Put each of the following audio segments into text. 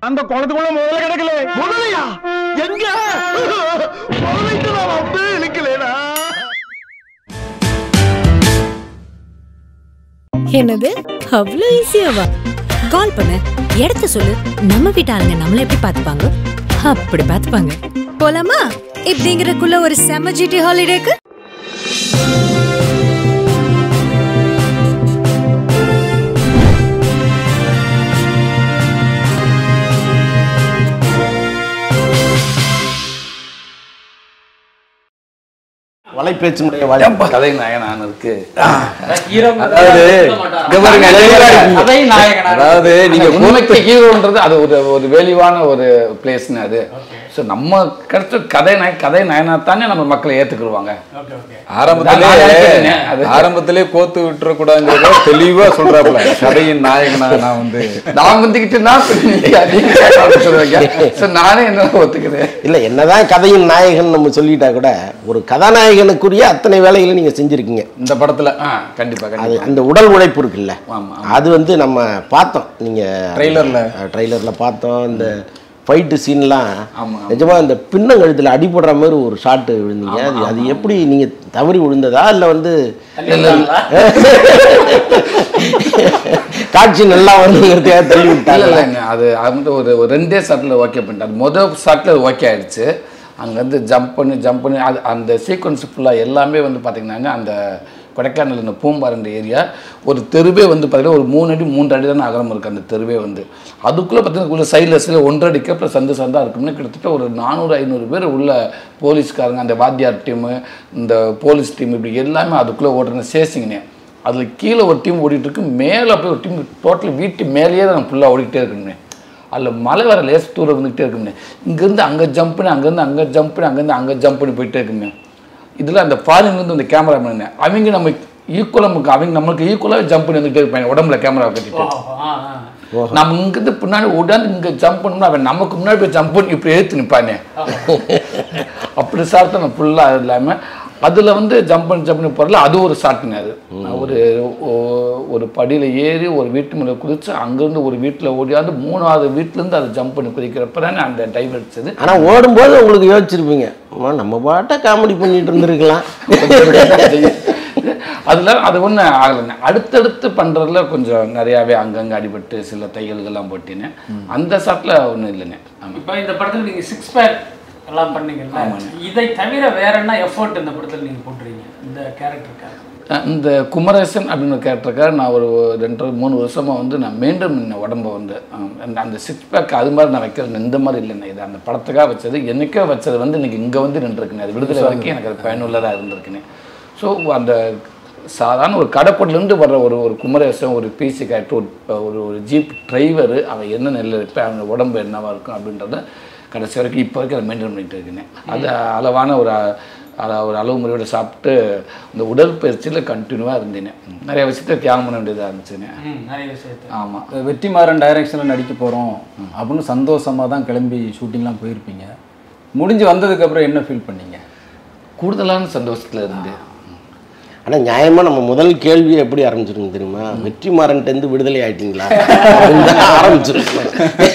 அந்த குளத்துக்குள்ள முதல்ல கிடக்கல முதலையா எங்க முதலைக்கு நான் அப்படியே இழுக்கலேடா என்னது அவ்வளவு ஈஸியாவா கால் பண்ணு இடத்த சொல்லு நம்ம வீட்டு ஆளுங்க நம்மள எப்படி பாத்துப்பாங்க அப்படி பாத்துப்பாங்க போலாமா இப்படிங்கிறதுக்குள்ள ஒரு செம ஜிடி ஹாலிடேக்கு வலைப்பேச்சினுடைய வலை கதை நாயனான் இருக்கு அதாவது இங்க பாருங்க, தெளிவா இருக்கீங்க. கதை நாயகனா அதாவது நீங்க உண்மைக்கு ஹீரோன்றது அது ஒரு ஒரு வெளிவான ஒரு பிளேஸ்னு அது ஸோ நம்ம கிடைச்ச கதை நாய கதை நாயனா தானே நம்ம மக்களை ஏத்துக்கிடுவாங்க ஓகே ஓகே நான் நினைக்கிறேனே, அது- ஆரம்பத்திலே ஆரம்பத்திலே கோத்து விட்டுறக்கூடாதுங்கிறத தெளிவா சொல்றாப்புல கதையின் நாயகனா நான் வந்து நான் வந்துக்கிட்டுனா ஸோ நானே என்ன ஒத்துக்கிறேன் இல்ல என்னதான் கதையின் நாயகன் நம்ம சொல்லிட்டா கூட ஒரு கதாநாயகனுக்குரிய அத்தனை வேலைகளை நீங்க செஞ்சிருக்கீங்க இந்த படத்துல ஆ கண்டிப்பா அது கண்டிப்பா அந்த உடல் உழைப்பு இருக்குல்ல ஆமா, அது வந்து நம்ம பார்த்தோம் நீங்க ட்ரெய்லர்ல. ட்ரெய்லர்ல பார்த்தோம் இந்த ஃபைட்டு சீன்லாம் ஆமா, ஆமா. நிஜமா இந்த பின்னங்கழுத்துல அடிபடுற மாதிரி ஒரு ஷாட்டு விழுந்தீங்க அது அது எப்படி நீங்க தவறி விழுந்ததா இல்ல வந்து காட்சி நல்லா வரணுங்கிறதுக்காக தள்ளி இல்ல விட்டாங்க இல்லைங்க அது அது வந்து ஒரு ஒரு ரெண்டே ஷாட்டில் ஓகே பண்ணிட்டாரு மொதல் ஷாட்டில் அது ஓகே ஆயிடுச்சு அங்கேருந்து ஜம்ப் பண்ணி ஜம்ப் பண்ணி அது அந்த சீக்வன்ஸ் ஃபுல்லாக எல்லாமே வந்து பார்த்தீங்கன்னா அந்த கொடைக்கானல் இந்த பூம்பாரண்ட ஏரியா ஒரு தெருவே வந்து பார்த்தீங்கன்னா ஒரு மூணு அடி மூன்று அடி தான் அகலம் இருக்குது அந்த தெருவே வந்து அதுக்குள்ளே பார்த்தீங்கன்னா உள்ள சைடில் சில ஒன்றரை அடிக்கு அப்புறம் சந்து சந்தா இருக்கும்னு கிட்டத்தட்ட ஒரு நானூறு ஐநூறு பேர் உள்ள போலீஸ்காரங்க அந்த வாத்தியார் டீமு இந்த போலீஸ் டீம் இப்படி எல்லாமே அதுக்குள்ளே ஓடுற சேசிங்கண்ணே அதில் கீழே ஒரு டீம் ஓடிட்டு இருக்கு மேலே போய் ஒரு டீம் டோட்டல் வீட்டு மேலேயே தான் ஃபுல்லாக ஓடிக்கிட்டே இருக்கணுமே அதில் மலை வர லேஸ் தூரம் வந்துக்கிட்டே இருக்குமே இங்கேருந்து அங்கே ஜம்ப் பண்ணி அங்கேருந்து அங்கே ஜம்ப் பண்ணி அங்கேருந்து அங்கே ஜம்ப் பண்ணி போயிட்டே இருக்குமே இதில் அந்த ஃபாரின்லேருந்து அந்த கேமரா மேன் அவங்க நம்ம ஈக்குவலாக நமக்கு அவங்க நம்மளுக்கு ஈக்குவலாக ஜம்ப் பண்ணி வந்துகிட்டே இருப்பாங்க உடம்புல கேமரா கட்டிட்டு ஆ ஆ நம்ம இங்கிருந்து பின்னாடி ஓடாந்து இங்கே ஜம்ப் பண்ணோம்னா அவன் நமக்கு முன்னாடி போய் ஜம்ப் பண்ணி இப்படி ஏற்றி நிற்பானே அப்படி சாப்பிட்டு நம்ம ஃபுல்லாக இல்லாமல் அதில் வந்து ஜம்ப் பண்ணி ஜம்ப் பண்ணி போகிறல அது ஒரு ஷாட்டுங்க அது ஒரு ஒ- ஒரு படியில் ஏறி ஒரு வீட்டு மேலே குதிச்சு அங்கேருந்து ஒரு வீட்டில் ஓடியாந்து மூணாவது வீட்டிலேருந்து அதை ஜம்ப் பண்ணி குதிக்கிறப்ப தானே அந்த டைம் அடிச்சது ஆனா ஓடும்போது உங்களுக்கு யோசிச்சிருப்பீங்க அம்மா, நம்ம பாட்ட காமெடி பண்ணிட்டு இருந்திருக்கலாம் அதில் அது ஒன்றும் ஆகலைங்க அடுத்தடுத்து பண்ணுறதுல கொஞ்சம் நிறையாவே அங்கங்கே அடிபட்டு சில தையல்கள்லாம் போட்டினேன் அந்த ஷாட்டில் ஒன்றும் இல்லைங்க ஆமாம் இப்போ இந்த படத்துல நீங்க சிக்ஸ் பேக் எல்லாம் பண்ணீங்கல்ல இதை தவிர வேற என்ன எஃபோர்ட் இந்த படத்துல நீங்க போட்டுறீங்க இந்த கேரக்டருக்காக இந்த குமரேசன் அப்படின்னு ஒரு கேரக்டருக்காக நான் ஒரு ரெண்டு மூணு வருஷமாக வந்து நான் மீண்டும் இந்த உடம்ப வந்து ஆம், அந்த- அந்த சிக்ஸ் பேக் அது மாதிரி நான் வைக்கிறது இந்த மாதிரி இல்லைண்ணே இது அந்த படத்துக்காக வச்சது என்னைக்கோ வச்சது வந்து இன்னைக்கு இங்கே வந்து நின்றுருக்குண்ணே அது விடுதலை வரைக்கும் எனக்கு அது பயனுள்ளதாக இருந்திருக்குண்ணே ஸோ அந்த சாதாரண ஒரு கடைப்பட்டிலேருந்து வர்ற ஒரு ஒரு குமரேசன் ஒரு பிசி கேரக்டர் ஒரு ஒரு ஒரு ஜீப் டிரைவர் அவன் என்ன நெல் இருப்பேன் அவன் உடம்பு என்னவா இருக்கும் அப்படின்றத கடைசி வரைக்கும் இப்போ வரைக்கும் அதை மெயின்டைன் பண்ணிட்டு இருக்கேன் அது அளவான ஒரு அ- ஒரு அளவு முறையோட சாப்பிட்டு இந்த உடற்பயிற்சியில் கண்டினியூவாக இருந்தேன் நிறைய விஷயத்த தியாகம் பண்ண வேண்டியதாக இருந்துச்சுண்ணே ம், நிறைய விஷயத்தை ஆமாம் வெற்றிமாறன் டைரக்ஷனில் நடிக்க போகிறோம் அப்படின்னு சந்தோஷமாக தான் கிளம்பி ஷூட்டிங்லாம் போயிருப்பீங்க முடிஞ்சு வந்ததுக்கப்புறம் என்ன ஃபீல் பண்ணீங்க கூடுதலான சந்தோஷத்தில் இருந்து ஆனா நியாயமா நம்ம முதல் கேள்வி எப்படி ஆரம்பிச்சிருக்கோம் தெரியுமா வெற்றிமாறன்ட்ட இருந்து விடுதலை ஆயிட்டீங்களா அப்படின்னு தான் ஆரம்பிச்சிருக்கோம்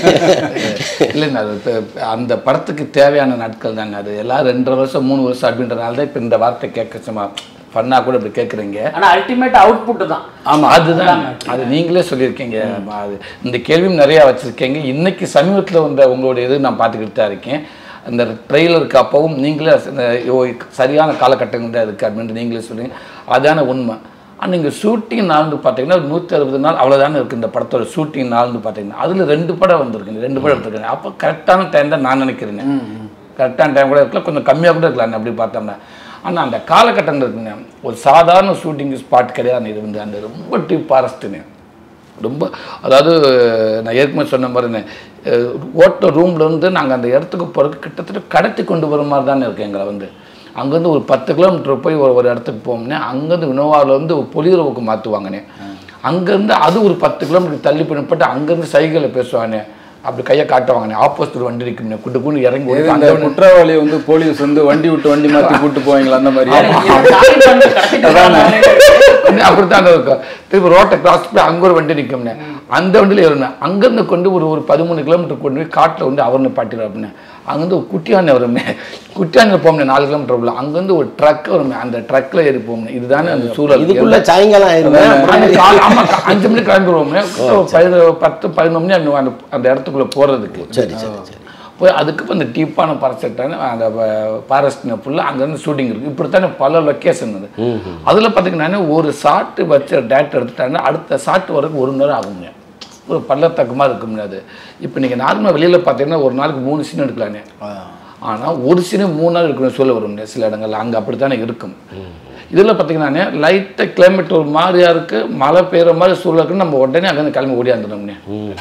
இல்லைங்க அது இப்ப அந்த படத்துக்கு தேவையான நாட்கள் தாங்க அது எல்லாம் ரெண்டரை வருஷம் மூணு வருஷம் அப்படின்றனால தான் இப்போ இந்த வார்த்தை கேட்க சும்மா பண்ணா கூட இப்படி கேட்குறீங்க ஆனா அல்டிமேட் அவுட்புட் தான் ஆமா அதுதான் அது நீங்களே சொல்லியிருக்கீங்க ஆமா, அது இந்த கேள்வியும் நிறையா வச்சுருக்கீங்க இன்னைக்கு சமீபத்தில் வந்த உங்களுடைய இது நான் பார்த்துக்கிட்டு தான் இருக்கேன் அந்த ட்ரெய்லருக்கு அப்பவும் நீங்களே அந்த, ஐயோ, சரியான காலகட்டங்கள் தான் இருக்குது அப்படின்ட்டு நீங்களே சொல்லுங்க அதான உண்மை ஆனால் நீங்கள் ஷூட்டிங் நாள்னு பார்த்தீங்கன்னா ஒரு நூற்றி அறுபது நாள் அவ்வளோதானே இருக்குது இந்த படத்தோட ஷூட்டிங் நாள்னு பார்த்தீங்கன்னா அதில் ரெண்டு படம் வந்திருக்குங்க ரெண்டு படம் எடுத்துருக்கேன் அப்போ கரெக்டான டைம் தான் நான் நினைக்கிறேங்க கரெக்டான டைம் கூட இருக்கலாம் கொஞ்சம் கம்மியாக கூட இருக்கலாம் அப்படி பார்த்தோம்னா ஆனால் அந்த காலகட்டங்கள் இருக்குங்க ஒரு சாதாரண ஷூட்டிங் ஸ்பாட் கிடையாது இது வந்து அந்த ரொம்ப டீப் ஃபாரஸ்ட்டுங்க ரொம்ப அதாவது நான் ஏற்கனவே சொன்ன மாதிரிங்க ஓட்ட ரூம்லேருந்து நாங்கள் அந்த இடத்துக்கு போகிறதுக்கு கிட்டத்தட்ட கடத்தி கொண்டு வர மாதிரி தானே இருக்கு எங்களை வந்து அங்கேருந்து ஒரு பத்து கிலோமீட்டர் போய் ஒரு ஒரு இடத்துக்கு போவோம்னே அங்கேருந்து வினோவாவில் வந்து ஒரு பொலியுறவுக்கு மாற்றுவாங்கண்ணே அங்கேருந்து அது ஒரு பத்து கிலோமீட்டர் தள்ளி பண்ணப்பட்டு அங்கேருந்து சைக்கிளில் பேசுவானே அப்படி கையை காட்டுவாங்கண்ணே ஆப்போசிட் வண்டி இருக்கும்னே குண்டு குண்டு இறங்கி இது ஓடி இந்த அங்க குற்றவாளியை வந்து போலீஸ் வந்து வண்டி விட்டு வண்டி மாற்றி கூட்டு போவீங்களா அந்த மாதிரி அப்படித்தான் இருக்கும் திருப்பி ரோட்டை கிராஸ் பண்ணி அங்கே ஒரு வண்டி நிற்கும்னே அந்த வண்டியில் ஏறினேன் அங்கேருந்து கொண்டு ஒரு ஒரு பதிமூணு கிலோமீட்டர் கொண்டு போய் காட்டில் வந்து அவர் நிப்பாட்டிடுவார் அப்படின்னு அங்கேருந்து ஒரு குட்டியானை வருமே குட்டியானை போகணும் நாலு கிலோமீட்டர் உள்ள அங்கேருந்து ஒரு ட்ரக் வருமே அந்த ட்ரக்கில் ஏறி போகணும் இதுதானே அந்த சூழல் இதுக்குள்ள சாயங்காலம் ஆயிருந்தேன் அந்த கால- ஆமா, கா- அஞ்சு மணிக்கு கிளம்பிடுவோம்னே பதினொரு பத்து பதினொன்று மணி அந்த அந்த- அந்த இடத்துக்குள்ள போறதுக்கு சரி சரி சரி போய் அதுக்கு இந்த டீப்பான பரசெட்டான அந்த ஃபாரஸ்ட் ஃபுல்லாக அங்கேருந்து ஷூட்டிங் இருக்குது இப்படித்தானே பல லொக்கேஷன் அது அதில் பார்த்தீங்கன்னா ஒரு ஷாட்டு வச்ச டேட் எடுத்துட்டாங்கன்னா அடுத்த ஷாட் வரதுக்கு ஒரு மணி நேரம் ஆகுங்க ஒரு பள்ளத்தக்கமாக இருக்கும்ல அது இப்போ நீங்கள் நார்மலாக வெளியில் பார்த்தீங்கன்னா ஒரு நாளைக்கு மூணு சீன் எடுக்கலானே ஆனால் ஒரு சீனு மூணு நாள் இருக்கணும் சொல்ல வரும்ங்க சில இடங்கள்ல அங்கே அப்படித்தானே இருக்கும் இதில் பார்த்தீங்கன்னா லைட்டாக கிளைமேட் ஒரு மாதிரியா இருக்குது மழை பெய்கிற மாதிரி சூழல் இருக்குன்னு நம்ம உடனே அங்கேருந்து கிளம்பி ஓடியாந்துட்டோம்னே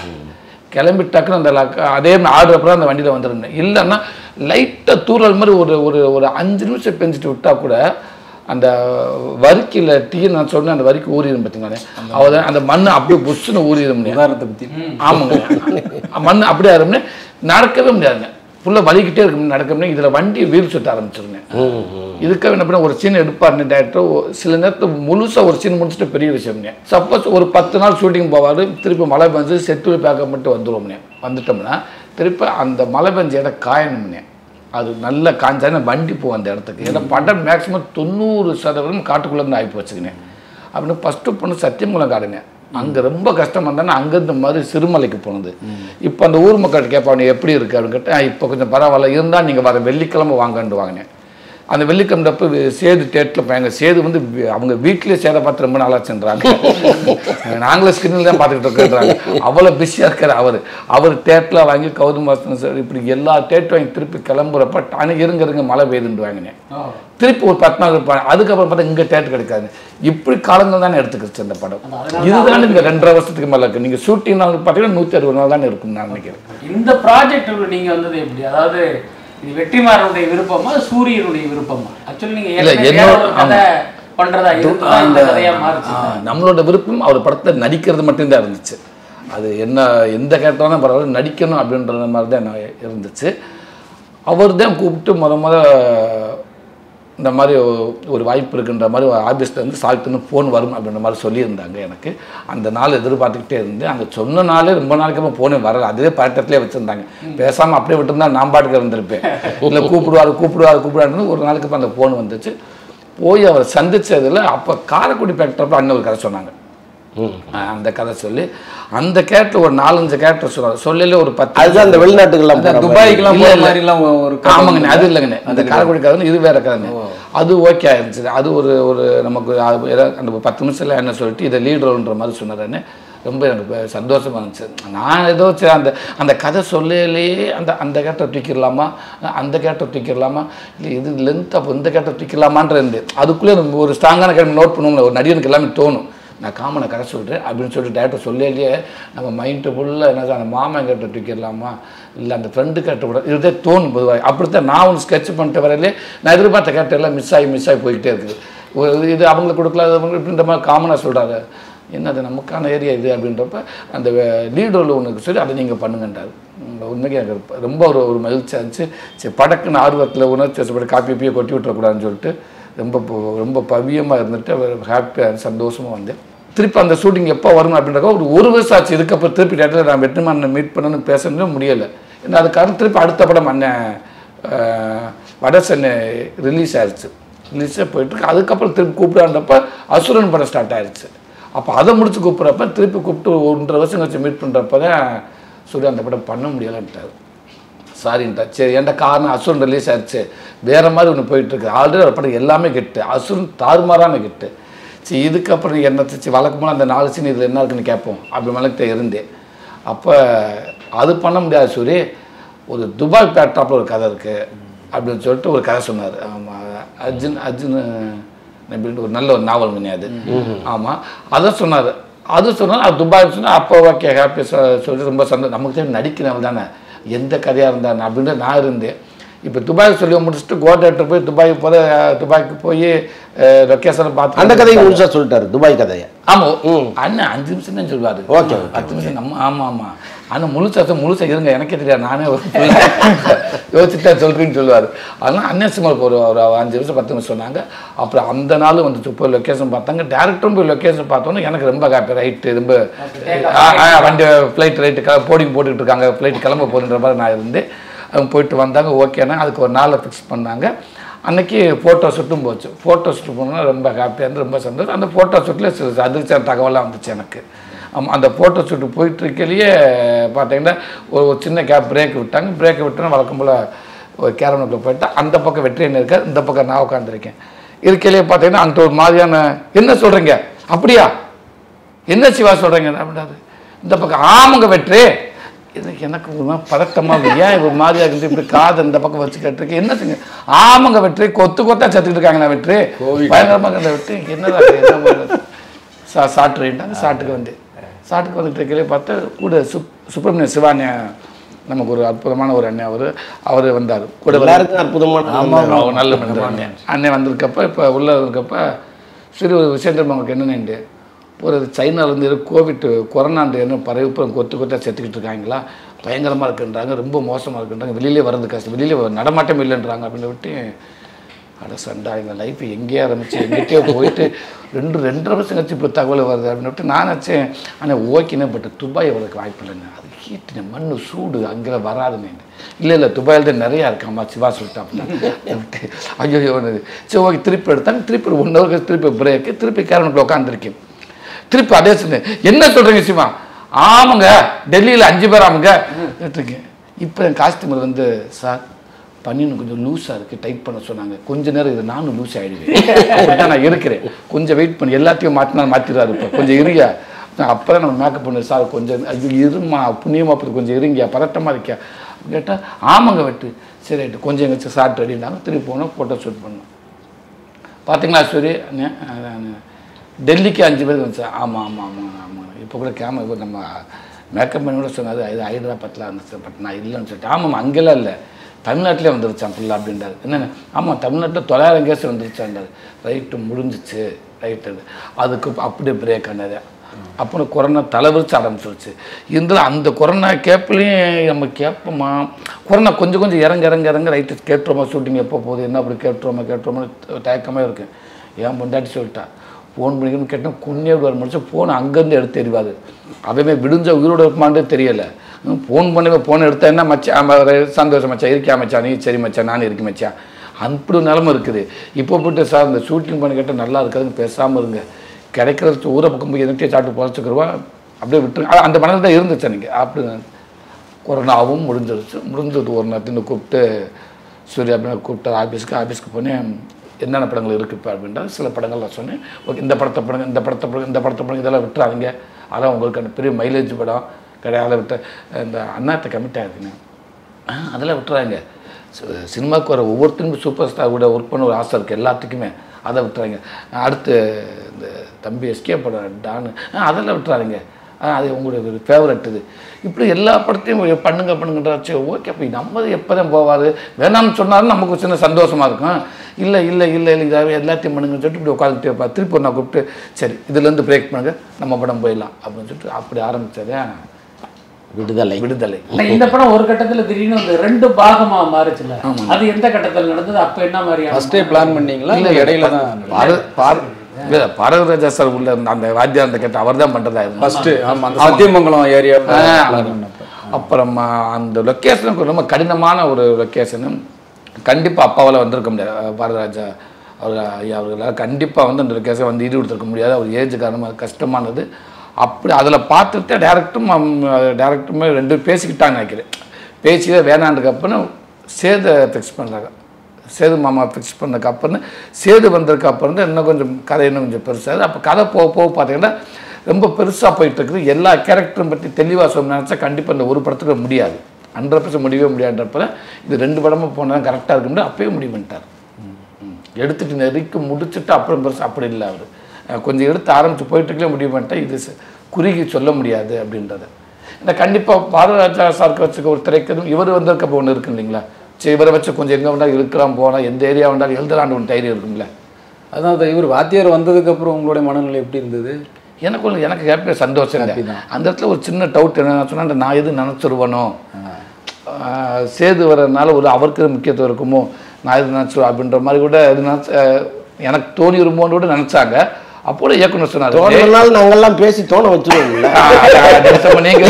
கிளம்பி டக்குன்னு அந்த லக்க- அதே ஆர்டர் அப்புறம் அந்த வண்டியில் வந்துருந்தேன் இல்லைன்னா லைட்டாக தூறல் மாதிரி ஒரு ஒரு ஒரு அஞ்சு நிமிஷம் பெஞ்சிட்டு விட்டா கூட அந்த வரிக்கில் டீ நான் சொன்னேன் அந்த வரிக்கு ஊறிடும் பார்த்தீங்களே அவள் அந்த மண் அப்படியே புஷ்ஷுன்னு ஊறிடும் உதாரணத்தை பற்றி ஆமாங்க மண் அப்படியே ஆரம்பினே நடக்கவே முடியாதுங்க ஃபுல்லாக வலிக்கிட்டே இருக்கு நடக்க முடியாது இதில் வண்டி வீல் சுத்த ஆரம்பிச்சிருங்க இதுக்காக என்ன பண்ண ஒரு சீன் எடுப்பாருன்னு டேரக்டர் சில நேரத்தில் முழுசாக ஒரு சீன் முடிச்சுட்டு பெரிய விஷயம்ங்க சப்போஸ் ஒரு பத்து நாள் ஷூட்டிங் போவார் திருப்பி மழை பெஞ்சு செட்டில் பேக்கப் மட்டும் வந்துருவோம்னே வந்துட்டோம்னா திருப்பி அந்த மழை பெஞ்ச இடம் காயணும்னே அது நல்ல காஞ்சான வண்டி போகும் அந்த இடத்துக்கு ஏன்னா படம் மேக்ஸிமம் தொண்ணூறு சதவீதம் காட்டுக்குள்ளே இருந்து ஆகி போச்சுக்கினேன் அப்படின்னு ஃபஸ்ட்டு பொண்ணு சத்தியமங்கலம் காடுங்க அங்கே ரொம்ப கஷ்டமா இருந்தானே அங்கேருந்து மாதிரி சிறுமலைக்கு போனது இப்போ அந்த ஊர் மக்கள் கேட்பாங்க எப்படி இருக்கு அப்படின்னு கேட்டேன் இப்போ கொஞ்சம் பரவாயில்ல இருந்தால் நீங்கள் வர வெள்ளிக்கிழமை வாங்கன்னு வாங்கினேன் அந்த வெள்ளிக்கிழமைப்ப சேது தேட்டில் போயாங்க சேது வந்து வி- அவங்க வீட்டிலே சேதை பார்த்து ரொம்ப நாளாக சென்றாங்க நாங்களே ஸ்கிரீனில் தான் பார்த்துக்கிட்டு இருக்கிறாங்க அவ்வளோ பிஸியாக இருக்கார் அவர் அவர் தேட்டில் வாங்கி கௌதம் வாசன் சார் இப்படி எல்லா தேட்டு வாங்கி திருப்பி கிளம்புறப்ப டானு இருங்க இருங்க மழை பெய்யுதுன்னு வாங்கினேன் ஓ திருப்பி ஒரு பத்து நாள் இருப்பாங்க அதுக்கப்புறம் பார்த்தா இங்கே தேட்டர் கிடைக்காது இப்படி காலங்கள் தானே எடுத்துக்கிச்சு அந்த படம் இதுதானே இந்த ரெண்டரை வருஷத்துக்கு மேலே இருக்கு நீங்கள் ஷூட்டிங் நாள் பார்த்தீங்கன்னா நூற்றி அறுபது நாள் தானே இருக்கும் நான் நினைக்கிறேன் இந்த ப்ராஜெக்ட் நீங்க வந்தது எப்படி அதாவது இது வெற்றிமாறனுடைய விருப்பமா சூரியனுடைய விருப்பமா ஆக்சுவலி நீங்க இல்ல, ஏற்கனவே என்னோட- வேற ஒரு கதை பண்றதா இருந்ததா இந்த கதையா மாறுச்சு ஆ, நம்மளோட விருப்பம் அவர் படத்தில் நடிக்கிறது மட்டும்தான் இருந்துச்சு அது என்ன எந்த கேரக்டரான பரவாயில்ல நடிக்கணும் அப்படின்ற மாதிரி தான் நான் இருந்துச்சு அவர் தான் கூப்பிட்டு முத முத இந்த மாதிரி ஒ- ஒரு வாய்ப்பு இருக்குன்ற மாதிரி ஆஃபீஸ்லேருந்து சால்ட்டுன்னு ஃபோன் வரும் அப்படின்ற மாதிரி சொல்லியிருந்தாங்க எனக்கு அந்த நாள் எதிர்பார்த்துக்கிட்டே இருந்தேன் அங்கே சொன்ன நாளே ரொம்ப நாளைக்கு அப்புறம் ஃபோனே வரல அதே பழக்கத்திலே வச்சுருந்தாங்க பேசாமல் அப்படியே விட்டுருந்தா நான் பாட்டுக்கு இருந்திருப்பேன் இல்லை கூப்பிடுவார் கூப்பிடுவார் கூப்பிடுவாருன்னு ஒரு நாளைக்கு அப்புறம் அந்த ஃபோன் வந்துச்சு போய் அவர் சந்திச்சதுல அப்போ காரைக்குடி ஃபேக்டரில் அண்ணன் ஒரு கதை சொன்னாங்க ஆஹ் அந்த கதை சொல்லி அந்த கேரக்டர் ஒரு நாலஞ்சு கேரக்டர் சொன்னார் சொல்லல ஒரு பத்து அதுதான் அந்த வெளிநாட்டுக்கெல்லாம் அந்த போற மாதிரி. துபாய்க்கெல்லாம் இல்ல, போகிற இல்ல. மாதிரிலாம் ஒரு கதை ஆமாங்கண்ணே அது இல்லைங்கண்ணே அந்த காரைக்குடி கதை இது வேற கதைங்க அது ஓகே ஆயிருச்சு அது ஒரு ஒரு நமக்கு அது ஏதாவது அந்த பத்து நிமிஷத்தில் என்ன சொல்லிட்டு இதை லீட் ரோல்ன்ற மாதிரி சொன்னாருன்னு ரொம்ப எனக்கு சந்தோஷமா இருந்துச்சு நான் ஏதோ சரி அந்த அந்த கதை சொல்லலையே அந்த அந்த கேட்டை தூக்கிடலாமா அந்த கேட்டை தூக்கிடலாமா இல்லை இது லென்த் அப்போ இந்த கேட்டை தூக்கிடலாமான்ற இருந்து அதுக்குள்ளே நம்ம ஒரு ஸ்ட்ராங்கான கேட்டு நோட் பண்ணுவோம்ல ஒரு நடிகனுக்கு எல்லாமே தோணும் நான் காமனை கதை சொல்கிறேன் அப்படின்னு சொல்லிட்டு டேரக்டர் சொல்லலையே நம்ம மைண்டு ஃபுல்லாக என்ன அந்த மாமன் கேட்ட தூக்கிடலாமா இல்லை அந்த ஃப்ரெண்டு கேட்ட கூட இதுதான் தோணும் பொதுவாக அப்படித்தான் நான் ஒன்று ஸ்கெட்ச் பண்ணிட்டு வரையிலே நான் எதிர்பார்த்த கேட்ட எல்லாம் மிஸ் ஆகி மிஸ் ஆகி போய்கிட்டே இருக்குது ஒரு இது அவங்களுக்கு கொடுக்கல அது அவங்களுக்கு இப்படின்ற மாதிரி காமனாக சொல்கிறாரு என்னது நமக்கான ஏரியா இது அப்படின்றப்ப அந்த லீட் ரோல் ஒன்று சொல்லி அதை நீங்கள் பண்ணுங்கன்றாரு உம், உண்மைக்கு எனக்கு ரொம்ப ஒரு ஒரு மகிழ்ச்சியாக இருந்துச்சு சரி படக்குன்னு ஆர்வத்தில் உணர்ச்சி வசப்பட்டு காப்பி பீயை கொட்டி விட்டுறக்கூடாதுன்னு சொல்லிட்டு ரொம்ப ப- ரொம்ப பவியமாக இருந்துட்டு ஹாப்பியாக சந்தோஷமாக வந்தேன் திருப்பி அந்த ஷூட்டிங் எப்போ வரும் அப்படின்றக்க ஒரு ஒரு வருஷம் ஆச்சு இதுக்கப்புறம் திருப்பி டேட்டில் நான் வெற்றிமாறனை மீட் பண்ணணும்னு பேசணும்னு முடியலை ஏன்னா அதுக்காக திருப்பி அடுத்த படம் அண்ணன் ஆஹ், வட சென்னை ரிலீஸ் ஆயிடுச்சு ரிலீஸே போயிட்டுருக்கு அதுக்கப்புறம் திருப்பி கூப்பிடான்றப்ப அசுரன் படம் ஸ்டார்ட் ஆயிடுச்சு அப்போ அதை முடிச்சு கூப்பிட்றப்ப திருப்பி கூப்பிட்டு ஒன்றரை வருஷம் கழிச்சு மீட் பண்ணுறப்ப தான் சூர்யா அந்த படம் பண்ண முடியலைன்ட்டார் சாரின்ட்டா சரி ஏன்டா காரணம் அசுரன் ரிலீஸ் ஆயிடுச்சு வேற மாதிரி ஒன்று போயிட்டு இருக்கு ஆல்ரெடி ஒரு படம் எல்லாமே கெட்டு அசுரன் தாறுமாறான கெட்டு சரி இதுக்கப்புறம் நீ என்ன சரி வழக்கமாக அந்த நாலு சீன் இதில் என்ன இருக்குன்னு கேட்போம் அப்படி மலக்கிட்ட இருந்தேன் அப்போ அது பண்ண முடியாது சூரி ஒரு துபாய் பேக்டாப்பில் ஒரு கதை இருக்குது அப்படின்னு சொல்லிட்டு ஒரு கதை சொன்னார் ஆமாம் அர்ஜுன் அர்ஜுன் நம்பிட்டு ஒரு நல்ல ஒரு நாவல் அது ஆமாம் அதை சொன்னார் அது சொன்னால் அது துபாய் சொன்னால் அப்போ ஓகே ஹாப்பி சொல்லிட்டு ரொம்ப சந்தோஷம் நமக்கு தெரியும் நடிக்கிறவங்க தானே எந்த கதையாக இருந்தானே அப்படின்னு நான் இருந்தேன் இப்போ துபாய் சொல்லி முடிச்சுட்டு கோடேட்டர் போய் துபாய் போத துபாய்க்கு போய் லொக்கேஷனை பார்த்து அந்த கதையை முழுசா சொல்லிட்டாரு துபாய் கதையை ஆமா அண்ணன் அஞ்சு நிமிஷம் தான் சொல்லுவாரு Okay, okay, பத்து நிமிஷம் நம்ம ஆமா ஆமா ஆனா முழுசா சொ- முழுசா இருங்க எனக்கே தெரியாது நானே ஒரு யோசிச்சுட்டா சொல்றேன்னு சொல்லுவாரு அதனால அண்ணன் சிம்மலுக்கு ஒரு ஒரு அஞ்சு நிமிஷம் பத்து நிமிஷம் சொன்னாங்க அப்புறம் அந்த நாள் வந்து போய் லொக்கேஷன் பார்த்தாங்க டேரக்டரும் போய் லொக்கேஷன் பார்த்தோன்னே எனக்கு ரொம்ப ஹாப்பி ரைட்டு ரொம்ப ஆ, ஆ, வண்டி ஃப்ளைட் ரைட்டு போடிங் போட்டுக்கிட்டு இருக்காங்க ஃப்ளைட் கிளம்ப போகுதுன்ற மாதிரி நான் இருந்தேன் அவங்க போயிட்டு வந்தாங்க ஓகேனா அதுக்கு ஒரு நாளை ஃபிக்ஸ் பண்ணாங்க அன்னைக்கு ஃபோட்டோ ஷூட்டும் போச்சு ஃபோட்டோ ஷூட் போனால் ரொம்ப ஹாப்பியாக இருந்து ரொம்ப சந்தோஷம் அந்த ஃபோட்டோ ஷூட்டில் சில அதிர்ச்சியான தகவலாக வந்துச்சு எனக்கு ஆமாம் அந்த ஃபோட்டோ ஷூட்டு போயிட்டு இருக்கையிலேயே பார்த்தீங்கன்னா ஒரு ஒரு சின்ன கேப் பிரேக் விட்டாங்க பிரேக் விட்டோன்னா வழக்கம் போல் ஒரு கேரமனுக்குள்ள போயிட்டா அந்த பக்கம் வெற்றியன் இருக்கார் இந்த பக்கம் நான் உட்காந்துருக்கேன் இருக்கையிலேயே பார்த்தீங்கன்னா அந்த ஒரு மாதிரியான என்ன சொல்கிறீங்க அப்படியா என்ன சிவா சொல்கிறீங்க அப்படின்றாரு இந்த பக்கம் ஆமாங்க வெற்றி இது எனக்கு ஒரு மாதிரி பதட்டமா இருக்கு. ஏன் ஒரு மாதிரியா இருந்து இப்படி காது இந்த பக்கம் வச்சு கேட்டிருக்கு என்ன செஞ்சு ஆமாங்க வெற்றி கொத்து கொத்தா செத்துக்கிட்டு இருக்காங்க நான் வெற்றி பயங்கரமாக இந்த வெற்றி என்னடா இது, என்ன பண்ணுறது? சா சாட்டுறேன்ட்டாங்க சாட்டுக்கு வந்து சாட்டுக்கு வந்துட்டு இருக்கையிலே பார்த்தா கூட சுப் சுப்பிரமணிய சிவானிய நமக்கு ஒரு அற்புதமான ஒரு அண்ணன் அவர் அவர் வந்தார் கூட வந்து- எல்லாருக்கும் அற்புதமான அவர் நல்ல மனிதர் அண்ணன் அண்ணன் வந்திருக்கப்ப இப்போ உள்ள இருக்கப்ப சரி ஒரு விஷயம் தெரியுமா உங்களுக்கு என்னென்னு ஒரு சைனாலேருந்து இரு கோவிட் கொரோனாண்டு என்ன பரவி இப்போ கொத்து கொத்தா செத்துக்கிட்டு இருக்காங்களா பயங்கரமாக இருக்குன்றாங்க ரொம்ப மோசமாக இருக்குன்றாங்க வெளியிலே வர்றது கஷ்டம் வெளியிலே நடமாட்டம் இல்லைன்றாங்க அப்படின்னு விட்டு அட சண்டா எங்கள் லைஃப் எங்கேயே ஆரம்பிச்சு எங்கிட்டே போயிட்டு ரெண்டு ரெண்டரை வருஷம் கழிச்சு இப்போ தகவல் வருது அப்படின்னு விட்டு நான் நினச்சேன் ஆனால் ஓகேனே பட் துபாய் வரதுக்கு வாய்ப்பு இல்லைங்க அது ஹீட்டு மண் சூடு அங்கே வராதுன்னு இல்லை இல்லை துபாயில் தான் நிறையா இருக்காம்மா சிவா சொல்லிட்டாப்புல விட்டு ஐயோ சரி ஓகே திருப்பி எடுத்தாங்க திருப்பி ஒன் ஹவர் கழிச்சு திருப்பி பிரேக்கு திருப்பி கேரனுக்குள்ள உட்காந்துருக்கேன் திருப்பி அதே சொன்னேன் என்ன சொல்கிறீங்க சிவா ஆமாங்க டெல்லியில் அஞ்சு பேர் ஆமாங்க இருக்கேன் இப்போ என் காஸ்டியூமர் வந்து சார் பனியன் கொஞ்சம் லூஸாக இருக்குது டைட் பண்ண சொன்னாங்க கொஞ்ச நேரம் இது நானும் லூஸ் ஆகிடுவேன் அப்படிதான் நான் இருக்கிறேன் கொஞ்சம் வெயிட் பண்ணி எல்லாத்தையும் மாற்றினா மாற்றிடுறாரு இப்போ கொஞ்சம் இருங்க அப்போ தான் நம்ம மேக்கப் பண்ணு சார் கொஞ்சம் ஐயோ இருமா புண்ணியமாக அப்படி கொஞ்சம் இருங்க பதட்டமாக இருக்கியா கேட்டால் ஆமாங்க வெட்டு சரி ரைட்டு கொஞ்சம் எங்கேயாச்சும் சாப்பிட்டு ரெடினாங்க திருப்பி போனோம் ஃபோட்டோ ஷூட் பண்ணோம் பார்த்தீங்களா சூரி அண்ணே, அஹ் அஹ் டெல்லிக்கு அஞ்சு பேர் வந்துச்சு ஆமாம் ஆமாம் ஆமாம் ஆமாம் இப்போ கூட கேமரா இப்போ நம்ம மேக்கப் பண்ணி கூட சொன்னாரு இது ஹைதராபாத்தில் இருந்துச்சு பட் நான் இல்லைன்னு சொல்லிட்டு ஆமாம் அங்கெல்லாம் இல்லை தமிழ்நாட்டிலே வந்துருச்சான் ஃபுல்லாக அப்படின்றாரு என்னென்ன ஆமாம் தமிழ்நாட்டில் தொள்ளாயிரம் கேஸ் வந்துருச்சான்றாரு ரைட்டு முடிஞ்சிச்சு ரைட்டு அதுக்கு அப்படியே பிரேக் ஆனது அப்புறம் கொரோனா தலைவிரிச்சு ஆரம்பிச்சிருச்சு இருந்தாலும் அந்த கொரோனா கேப்லேயும் நம்ம கேட்போமா கொரோனா கொஞ்சம் கொஞ்சம் இறங்க இறங்க இறங்க ரைட்டு கேட்டுருவோமா ஷூட்டிங் எப்போ போகுது என்ன அப்படி கேட்டுருவோமா கேட்டுருவோமா தயக்கமாக இருக்கு ஏன் பொண்டாட்டி சொல்லிட்டா ஃபோன் பண்ணிக்கணும்னு கேட்டால் குன்னே வர முடிச்சு ஃபோன் அங்கேருந்து எடுத்து எறிவாது அவமே விடுஞ்ச உயிரோட இருப்பான்ட்டு தெரியல ஃபோன் பண்ணி ஃபோன் எடுத்தா என்ன மச்சான் ஆமா, ரை- சந்தோஷம் மச்சான் இருக்கியா மச்சான் நீ சரி மச்சான் நானும் இருக்கேன் மச்சான் அப்படி நிலமை இருக்குது இப்போ போட்டு சார் இந்த ஷூட்டிங் பண்ணி கேட்டால் நல்லா இருக்காதுன்னு பேசாமல் இருங்க கிடைக்கிறது ஊரை பக்கம் போய் எதுக்கிட்டே சாப்பிட்டு பொழைச்சிக்கிறவா அப்படியே விட்டுருங்க அ- அந்த மனதில் தான் இருந்துச்சு எனக்கு அப்படி கொரோனாவும் முடிஞ்சிருச்சு முடிஞ்சது ஒரு நேரத்தில் கூப்பிட்டு சூர்யா அப்படின்னு கூப்பிட்டு ஆஃபீஸ்க்கு ஆஃபீஸ்க்கு போனேன் என்னென்ன படங்கள் இருக்குது இப்போ அப்படின்றது சில படங்கள் நான் சொன்னேன் ஓகே இந்த படத்தை படங்க இந்த படத்தை படங்க இந்த படத்தை படங்க இதெல்லாம் விட்டுறாதீங்க அதான் உங்களுக்கு அந்த பெரிய மைலேஜ் படம் கிடையாது விட்டு இந்த அண்ணாத்த கமிட் ஆகிருக்குங்க ஆ அதெல்லாம் விட்டுறாங்க சி- சினிமாவுக்கு வர ஒவ்வொருத்தருக்கும் சூப்பர் ஸ்டார் கூட ஒர்க் பண்ண ஒரு ஆசை இருக்குது எல்லாத்துக்குமே அதை விட்டுறாங்க அடுத்து இந்த தம்பி எஸ்கே படம் டானு ஆ அதெல்லாம் விட்டுறாதீங்க ஆ அது உங்களுடைய ஃபேவரட் இது இப்படி எல்லா படத்தையும் ஒரு பண்ணுங்க பண்ணுங்கன்றாச்சு ஓகே அப்போ நம்ம எப்போ தான் போவார் வேணாம்னு சொன்னாலும் நமக்கு ஒரு சின்ன சந்தோஷமாக இருக்கும் இல்லை இல்லை இல்லை இல்லை இதாக எல்லாத்தையும் பண்ணுங்கன்னு சொல்லிட்டு இப்படி உட்காந்துட்டு இருப்பா திருப்பி ஒரு நான் கூப்பிட்டு சரி இதுலேருந்து பிரேக் பண்ணுங்க நம்ம படம் போயிடலாம் அப்படின்னு சொல்லிட்டு அப்படி ஆரம்பித்ததே விடுதலை விடுதலை இல்ல, இந்த படம் ஒரு கட்டத்துல திடீர்னு வந்து ரெண்டு பாகமா மாறுச்சுல அது எந்த கட்டத்துல நடந்தது அப்ப என்ன மாதிரியான ஃபர்ஸ்டே பிளான் பண்ணீங்களா இல்லை இடையில தான் பார பார இல்ல, பாரதிராஜா சார் உள்ள இருந்த அந்த வாத்தியார் அந்த கேட்ட அவர் தான் பண்ணுறதா இருந்தார் ஃபர்ஸ்ட் ஆமா அந்த சத்தியமங்கலம் ஏரியா ஆ, அப்புறம் ஆ, அந்த லொக்கேஷனுக்கு ரொம்ப கடினமான ஒரு லொக்கேஷனு கண்டிப்பாக அப்பாவால் வந்திருக்க முடியாது அஹ் பாரதிராஜா அவர் ஐயா அவர்களால் கண்டிப்பாக வந்து அந்த லொக்கேஷன் வந்து ஈடு கொடுத்துருக்க முடியாது அவர் ஏஜ் காரணமாக கஷ்டமானது அப்படி அதில் பார்த்துட்டு டேரக்டும் டேரக்டருமே ரெண்டு பேரும் பேசிக்கிட்டாங்க நினைக்கிறேன் பேசி வேணான்றதுக்கு அப்புறம் சேதை ஃபிக்ஸ் பண்ணுறாங்க சேது மாமா ஃபிக்ஸ் பண்ணதுக்கு அப்புறம் சேது வந்ததுக்கு அப்புறம் தான் இன்னும் கொஞ்சம் கதை இன்னும் கொஞ்சம் பெருசாகுது அப்போ கதை போக போக பார்த்தீங்கன்னா ரொம்ப பெருசாக போயிட்டு இருக்குது எல்லா கேரக்டரும் பற்றி தெளிவாக சொல்ல நினச்சா கண்டிப்பாக இந்த ஒரு படத்துக்கு முடியாது ஹண்ட்ரட் பர்சன்ட் முடியவே முடியாதுன்றப்ப இது ரெண்டு படமும் போனால் கரெக்டாக இருக்குன்னு அப்பயே முடிவு பண்ணிட்டார் ம். எடுத்துட்டு நெருக்கி முடிச்சுட்டு அப்புறம் பெருசு அப்படி இல்லை அவர் கொஞ்சம் எடுத்து ஆரம்பித்து போயிட்டுக்கே முடிவு பண்ணிட்டா இது ச- குறுகி சொல்ல முடியாது அப்படின்றத இந்த கண்டிப்பாக பாரதராஜா சார்க்கு வச்சுக்க ஒரு திரைக்கதும் இவர் வந்திருக்கப்போ ஒன்று இருக்கு இல்லைங்களா சரி இவரை வச்சு கொஞ்சம் எங்கே வேண்டாலும் இழுக்கலாம் போனால் எந்த ஏரியா வேண்டாலும் எழுதலான்னு ஒரு தைரியம் இருக்கும்ல அதான் அந்த இவர் வாத்தியார் வந்ததுக்கு அப்புறம் உங்களுடைய மனநிலை எப்படி இருந்தது எனக்கு ஒன்று எனக்கு ஹாப்பியாக சந்தோஷம் Happy இல்லை தான். அந்த இடத்துல ஒரு சின்ன டவுட் என்ன சொன்னா நான் எது நினச்சிருவனோ ஆஹ் சேது வர்றதுனால ஒரு அவருக்கு முக்கியத்துவம் இருக்குமோ நான் எது நினச்சிருவேன் அப்படின்ற மாதிரி கூட இது நினச்ச எனக்கு தோணி வருமோன்னு கூட நினச்சாங்க அப்போ கூட இயக்குனர் சொன்னார் தோணுனாலும் நாங்கெல்லாம் பேசி தோண வச்சுருவோம்ல நீங்க